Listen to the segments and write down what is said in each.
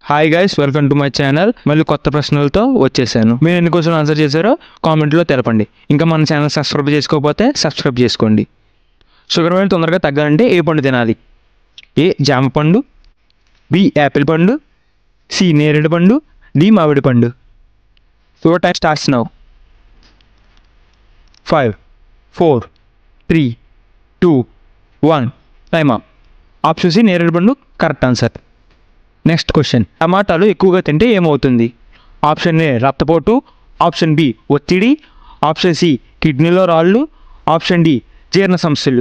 Hi guys welcome to my channel మళ్ళీ కొత్త ప్రశ్నలతో వచ్చేసాను మీరు ఎన్ని క్వశ్చన్ ఆన్సర్ చేశారో కామెంట్లో తెలపండి ఇంకా మన ఛానల్ సబ్స్క్రైబ్ చేసుకోకపోతే సబ్స్క్రైబ్ చేసుకోండి షుగర్ లెవెల్ తొందరగా తగ్గాలంటే ఏ పండు తినాలి ఏ జామ పండు బి యాపిల్ పండు సి నేరేడు పండు డి మామిడి పండు your time starts now five four three two one time up option C నేరేడు పండు కరెక్ట్ ఆన్సర్ నెక్స్ట్ క్వశ్చన్ టమాటాలు ఎక్కువగా తింటే ఏమవుతుంది ఆప్షన్ ఏ రక్తపోటు ఆప్షన్ బి ఒత్తిడి ఆప్షన్ సి కిడ్నీలో రాళ్ళు ఆప్షన్ డి జీర్ణ సమస్యలు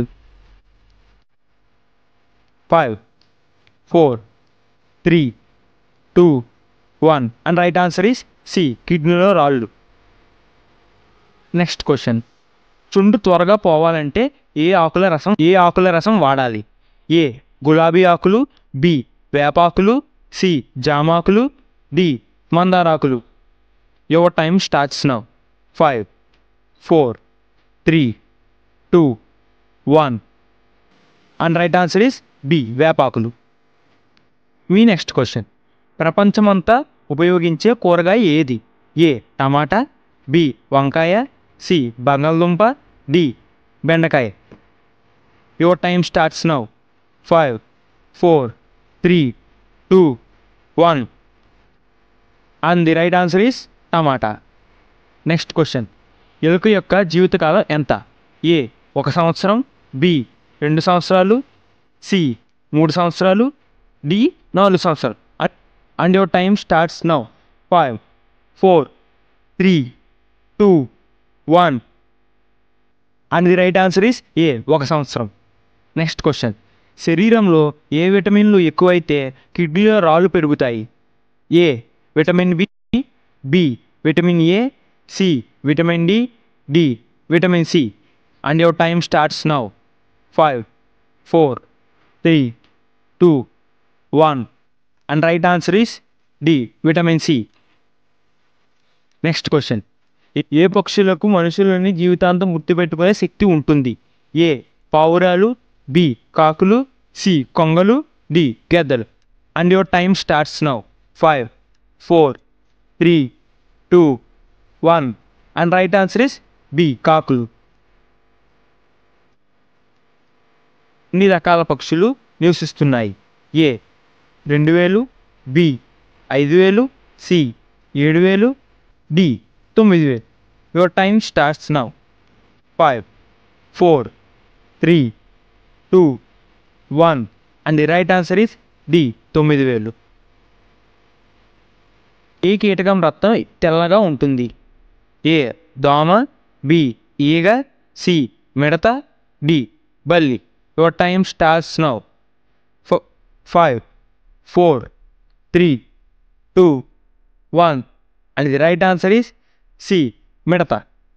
five four three two one and right answer is C కిడ్నీలో రాళ్ళు నెక్స్ట్ క్వశ్చన్ చుండు త్వరగా పోవాలంటే ఏ ఆకుల రసం ఏ ఆకుల రసం వాడాలి ఏ గులాబీ ఆకులు బి వేపాకులు సి జామాకులు డి మందారాకులు your time starts now five four three two one and right answer is B వేపాకులు మీ నెక్స్ట్ క్వశ్చన్ ప్రపంచమంతా ఉపయోగించే కూరగాయ ఏది ఏ టమాటా బి వంకాయ సి బంగాళదుంప డి బెండకాయ your time starts now five four three two one and the right answer is టమాటా నెక్స్ట్ క్వశ్చన్ ఎలుక యొక్క జీవితకాలం ఎంత ఏ ఒక సంవత్సరం బి రెండు సంవత్సరాలు సి మూడు సంవత్సరాలు డి నాలుగు సంవత్సరాలు and your time starts now five four three two one and the right answer is A ఒక సంవత్సరం నెక్స్ట్ క్వశ్చన్ శరీరంలో ఏ విటమిన్లు ఎక్కువైతే కిడ్నీలో రాళ్ళు పెరుగుతాయి A vitamin B B vitamin A C vitamin D D vitamin C and your time starts now five four three two one and right answer is D vitamin C next question ఏ పక్షులకు మనుషులని జీవితాంతం గుర్తుపెట్టుకునే శక్తి ఉంటుంది ఏ పావురాలు B కాకులు C కొంగలు D గెద్దలు and your time starts now five four three two one and right answer is B కాకులు ఇన్ని రకాల పక్షులు నివసిస్తున్నాయి ఏ రెండు వేలు బి ఐదు వేలు సి ఏడు వేలు డి తొమ్మిది వేలు your time starts now five four three two one and the right answer is D తొమ్మిది వేలు ఏ కీటకం రక్తం తెల్లగా ఉంటుంది ఏ దోమ బి ఈగ సి మిడత డి బల్లి your time starts now five four three two one and the right answer is C మిడత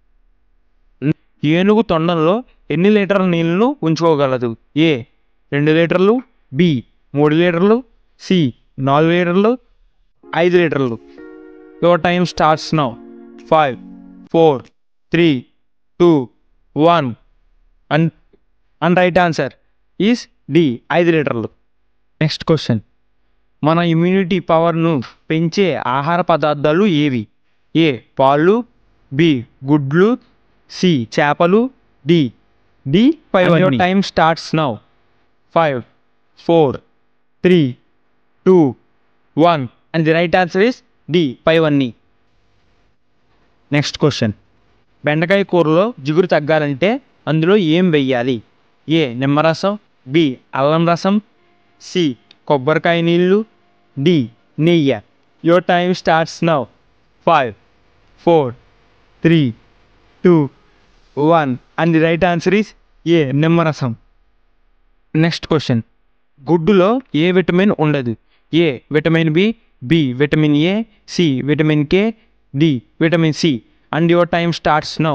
ఏనుగు తొండంలో ఎన్ని లీటర్ల నీళ్ళను ఉంచుకోగలదు ఏ రెండు లీటర్లు బి మూడు లీటర్లు సి నాలుగు లీటర్లు ఐదు లీటర్లు your time starts now five four three two one and and right answer is D ఐదు లీటర్లు నెక్స్ట్ క్వశ్చన్ మన ఇమ్యూనిటీ పవర్ను పెంచే ఆహార పదార్థాలు ఏవి ఏ పాలు బి గుడ్లు సి చేపలు D D five your time starts now five four three two one and the right answer is D five అన్నీ నెక్స్ట్ క్వశ్చన్ బెండకాయ కూరలో జిగురు తగ్గాలంటే అందులో ఏం వెయ్యాలి ఏ నిమ్మరసం బి అల్లం రసం సి కొబ్బరికాయ నీళ్ళు డి నెయ్యి your time starts now five four three two one and the right answer is A నిమ్మరసం నెక్స్ట్ క్వశ్చన్ గుడ్డులో ఏ విటమిన్ ఉండదు A vitamin B B vitamin A C vitamin K D vitamin C and your time starts now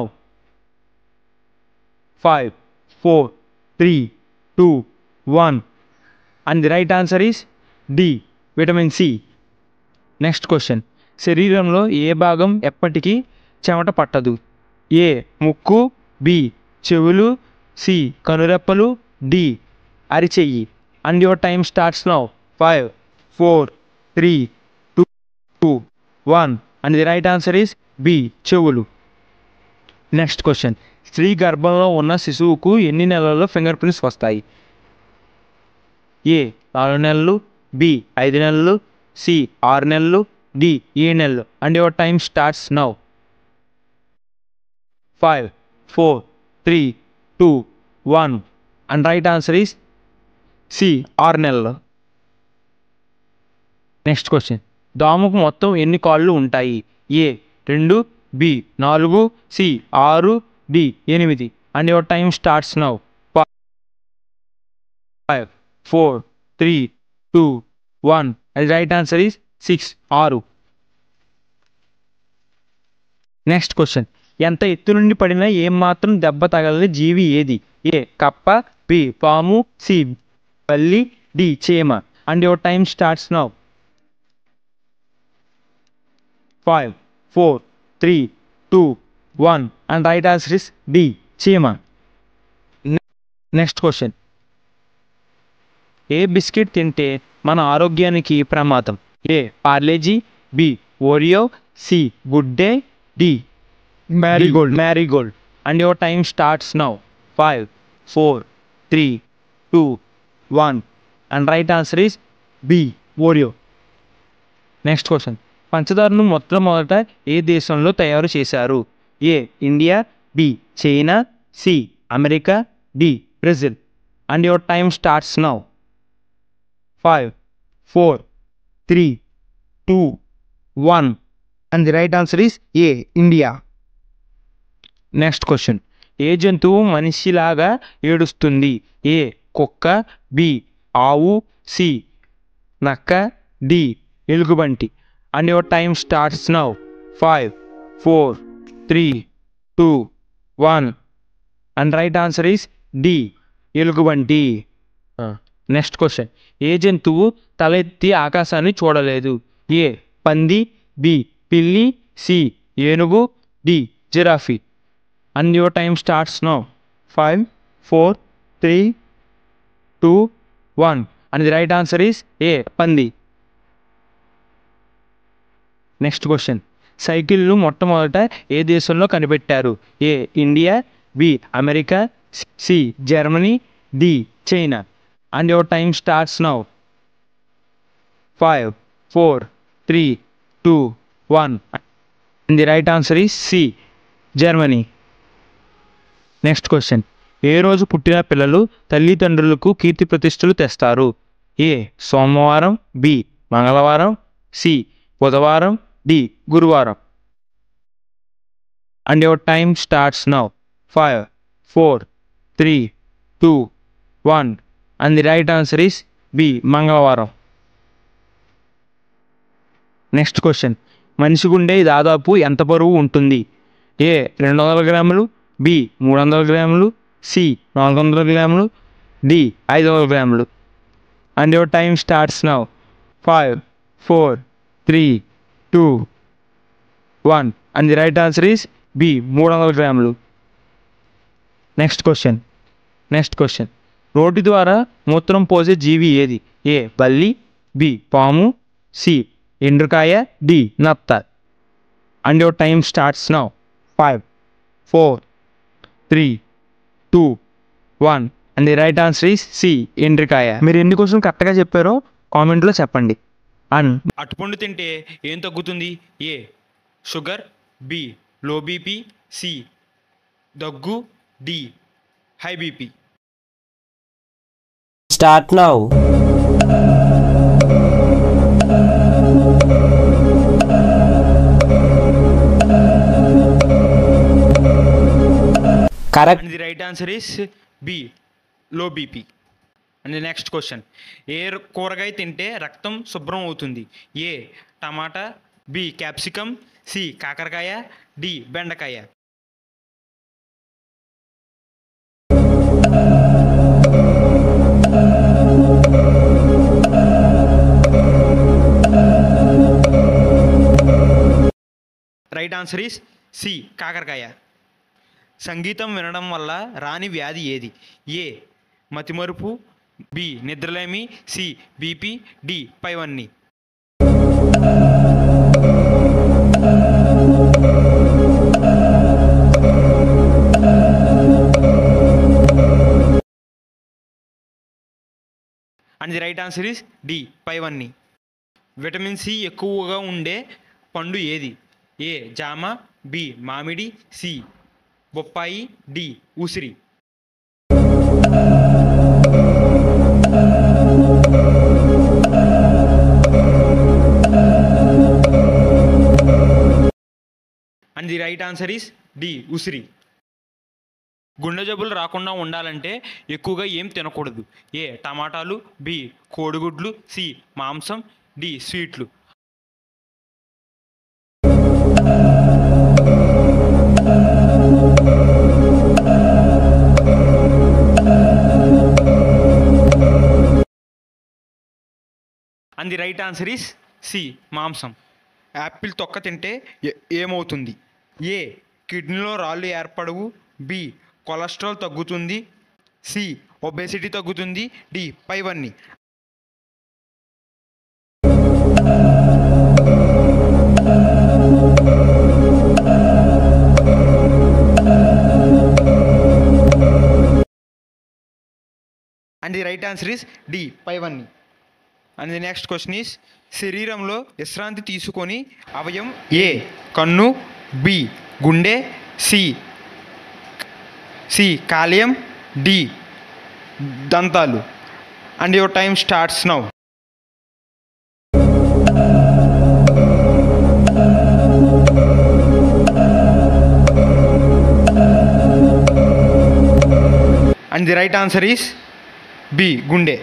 five four three two one and the right answer is D vitamin C next question శరీరంలో ఏ భాగం ఎప్పటికీ చెమట పట్టదు ఏ ముక్కు B చెవులు C కనురెప్పలు D అరిచెయ్యి and your time starts now five four three one and the right answer is B చెవులు నెక్స్ట్ క్వశ్చన్ స్త్రీ గర్భంలో ఉన్న శిశువుకు ఎన్ని నెలల్లో ఫింగర్ ప్రింట్స్ వస్తాయి ఏ నాలుగు నెలలు బి ఐదు నెలలు సి ఆరు నెలలు డి ఏడు నెలలు and your time starts now five four three two one and right answer is C ఆరు నెలలు నెక్స్ట్ క్వశ్చన్ దోమకు మొత్తం ఎన్ని కాళ్ళు ఉంటాయి ఏ రెండు బి నాలుగు సి ఆరు డి ఎనిమిది and your time starts now five four three two one and right answer is six ఆరు నెక్స్ట్ క్వశ్చన్ ఎంత ఎత్తు నుండి పడినా ఏం మాత్రం దెబ్బ తగలని జీవి ఏది ఏ కప్ప బి పాము సి బల్లి డి చేమ and your time starts now five four three two one and right answer is D చీమ నెక్స్ట్ క్వశ్చన్ ఏ బిస్కెట్ తింటే మన ఆరోగ్యానికి ప్రమాదం A Parle G B Oreo C Good Day D Marigold Marigold and your time starts now five four three two one and right answer is B Oreo next question పంచదారను మొట్టమొదట ఏ దేశంలో తయారు చేశారు A India B China C America D Brazil and your time starts now five four three two one and the right answer is A India next question ఏ జంతువు మనిషిలాగా ఏడుస్తుంది ఏ కుక్క బి ఆవు సి నక్క డి ఎలుగుబంటి and your time starts now five four three two one and right answer is D ఎలుగుబంటి next question ఏ జంతువు తలెత్తి ఆకాశాన్ని చూడలేదు ఏ పంది బి పిల్లి సి ఏనుగు డి జిరాఫీ and your time starts now five four three two one and the right answer is A పంది నెక్స్ట్ క్వశ్చన్ సైకిళ్ళు మొట్టమొదట ఏ దేశంలో కనిపెట్టారు A India B America C Germany D China and your time starts now five four three two one and the right answer is C Germany next question ఏ రోజు పుట్టిన పిల్లలు తల్లిదండ్రులకు కీర్తి ప్రతిష్టలు తెస్తారు ఏ సోమవారం బి మంగళవారం సి బుధవారం డి గురువారం and your time starts now five four three two one and the right answer is B మంగళవారం నెక్స్ట్ క్వశ్చన్ మనిషి గుండె దాదాపు ఎంత బరువు ఉంటుంది ఏ రెండు వందల గ్రాములు బి మూడు వందల గ్రాములు సి నాలుగు వందల గ్రాములు డి ఐదు వందల గ్రాములు and your time starts now five four three two one and the right answer is B మూడు వందల గ్రాములు నెక్స్ట్ క్వశ్చన్ నెక్స్ట్ క్వశ్చన్ నోటి ద్వారా మూత్రం పోసే జీవి ఏది ఏ బల్లి బి పాము సి ఎండ్రకాయ డి నత్త and your time starts now five four three two one and the right answer is C ఎండ్రికాయ మీరు ఎన్ని క్వశ్చన్ కరెక్ట్గా చెప్పారో కామెంట్లో చెప్పండి అండ్ అటుపండు తింటే ఏం తగ్గుతుంది A sugar B low BP C దగ్గు D high BP Start now. Correct. And the right answer is B low BP and next question ఏ ర- కూరగాయ తింటే రక్తం శుభ్రం అవుతుంది ఏ టమాటా బి క్యాప్సికమ్ సి కాకరకాయ డి బెండకాయ రైట్ ఆన్సర్ ఈస్ సి కాకరకాయ సంగీతం వినడం వల్ల రాని వ్యాధి ఏది ఏ మతిమరుపు బి నిద్రలేమి సి బీపీ డి పైవన్నీ and the right answer is D పైవన్నీ విటమిన్ సి ఎక్కువగా ఉండే పండు ఏది ఏ జామ బి మామిడి సి బొప్పాయి డి ఉసిరి and the right answer is D ఉసిరి గుండె జబ్బులు రాకుండా ఉండాలంటే ఎక్కువగా ఏం తినకూడదు ఏ టమాటాలు బి కోడిగుడ్లు సి మాంసం డి స్వీట్లు and the right answer is C మాంసం యాపిల్ తొక్క తింటే ఏ- ఏమవుతుంది ఏ కిడ్నీలో రాళ్ళు ఏర్పడవు బి కొలెస్ట్రాల్ తగ్గుతుంది సి ఒబేసిటీ తగ్గుతుంది డి పైవన్నీ and the right answer is D పైవన్నీ and the next question is శరీరంలో విశ్రాంతి తీసుకొని అవయం ఏ కన్ను బి గుండె సి సి కాలియం డి దంతాలు and your time starts now and the right answer is B గుండె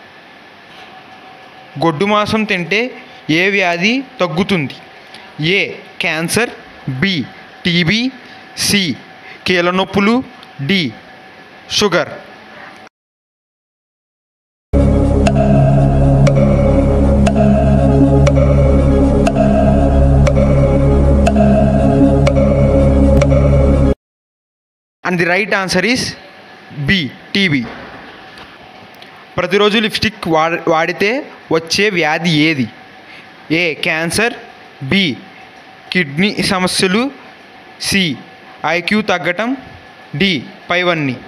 గొడ్డు మాంసం తింటే ఏ వ్యాధి తగ్గుతుంది A cancer B TB C కీళ్ళ నొప్పులు D sugar and the right answer is B TB ప్రతిరోజు లిప్స్టిక్ వాడ వాడితే వచ్చే వ్యాధి ఏది ఏ క్యాన్సర్ బి కిడ్నీ సమస్యలు సి ఐక్యూ తగ్గటం డి పైవన్నీ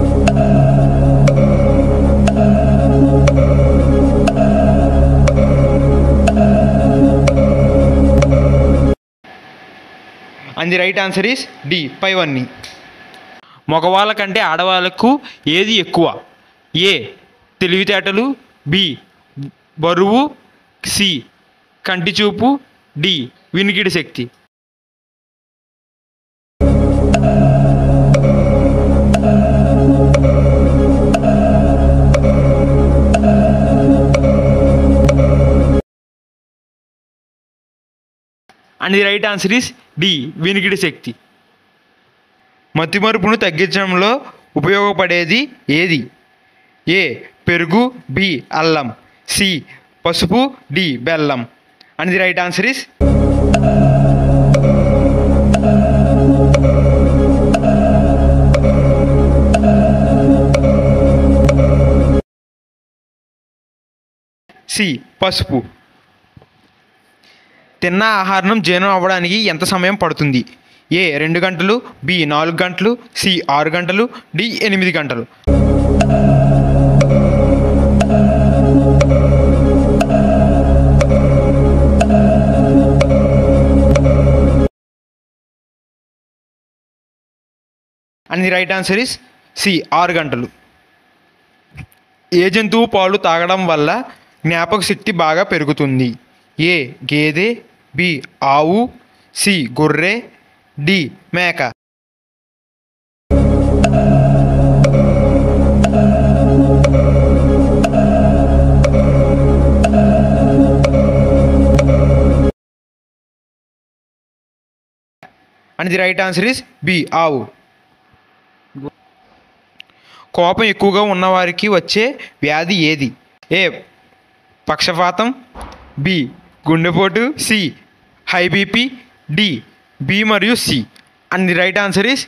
and the right answer is D పైవన్నీ మగవాళ్ళ కంటే ఆడవాళ్ళకు ఏది ఎక్కువ ఏ తెలివితేటలు బి బరువు సి కంటి చూపు డి వినికిడి శక్తి and the right answer is D వినికిడి శక్తి మతిమరుపును తగ్గించడంలో ఉపయోగపడేది ఏది ఏ పెరుగు బి అల్లం సి పసుపు డి బెల్లం and the right answer is C పసుపు తిన్న ఆహారం జీర్ణం అవ్వడానికి ఎంత సమయం పడుతుంది ఏ రెండు గంటలు బి నాలుగు గంటలు సి ఆరు గంటలు డి ఎనిమిది గంటలు and the right answer is C ఆరు గంటలు ఏ జంతువు పాలు తాగడం వల్ల జ్ఞాపక శక్తి బాగా పెరుగుతుంది ఏ గేదె బి ఆవు సి గొర్రె డి మేక and the right answer is B ఆవు కోపం ఎక్కువగా ఉన్నవారికి వచ్చే వ్యాధి ఏది ఏ పక్షపాతం బి గుండెపోటు C high BP D B మరియు C and the right answer is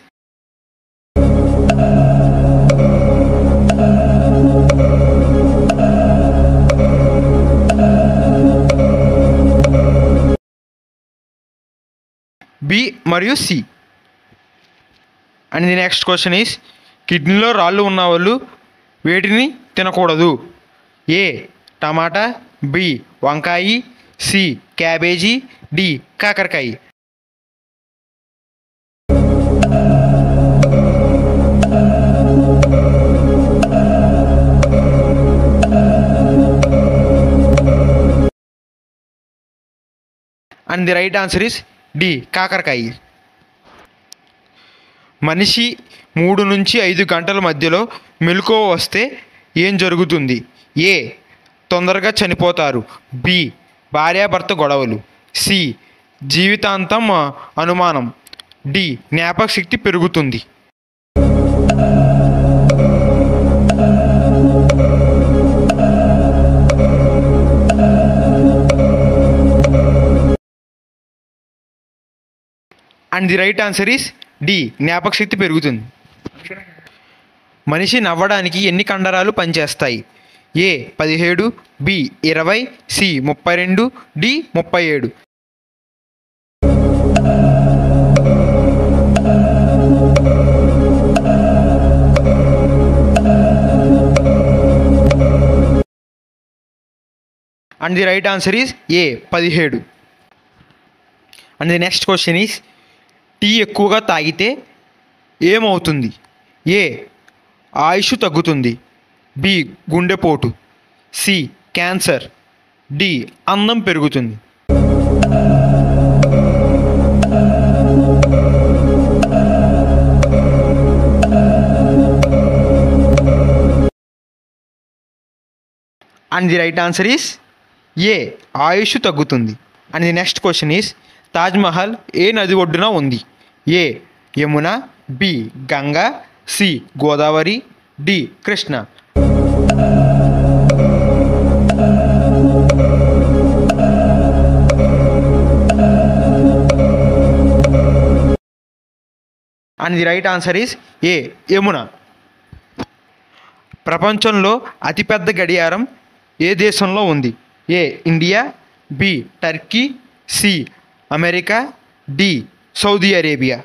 B మరియు C and the next question is కిడ్నీలో రాళ్ళు ఉన్న వాళ్ళు వేటిని తినకూడదు ఏ టమాటా బి వంకాయ సి క్యాబేజీ డి కాకరకాయ and the right answer is D కాకరకాయ మనిషి మూడు నుంచి ఐదు గంటల మధ్యలో మెలకువ వస్తే ఏం జరుగుతుంది ఏ తొందరగా చనిపోతారు బి భార్యాభర్త గొడవలు సి జీవితాంతం ఆ, అనుమానం డి జ్ఞాపక శక్తి పెరుగుతుంది and the right answer is D జ్ఞాపక శక్తి పెరుగుతుంది మనిషి నవ్వడానికి ఎన్ని కండరాలు పనిచేస్తాయి ఏ పదిహేడు బి ఇరవై సి ముప్పై రెండు డి ముప్పై ఏడు and the right answer is A పదిహేడు and the next question is tea ఎక్కువగా తాగితే ఏమవుతుంది ఏ ఆయుష్ తగ్గుతుంది బి గుండెపోటు సి క్యాన్సర్ డి అందం పెరుగుతుంది and the right answer is A ఆయుష్ తగ్గుతుంది and the next question is Taj Mahal ఏ నది ఒడ్డున ఉంది A Yamuna B Ganga C Godavari D Krishna and the right answer is A Yamuna ప్రపంచంలో అతిపెద్ద గడియారం ఏ దేశంలో ఉంది A India B Turkey C America D Saudi Arabia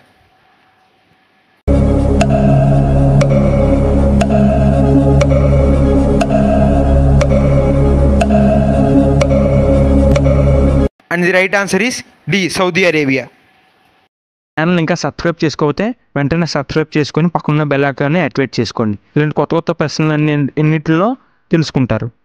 and the right answer is D Saudi Arabia channel ఇంకా సబ్స్క్రైబ్ చేసుకోకపోతే వెంటనే సబ్స్క్రైబ్ చేసుకొని పక్కన బెల్ ఐకాన్ని యాక్టివేట్ చేసుకోండి ఇలాంటి కొత్త కొత్త ప్రశ్నలు అన్ని ఎన్నిటిలో తెలుసుకుంటారు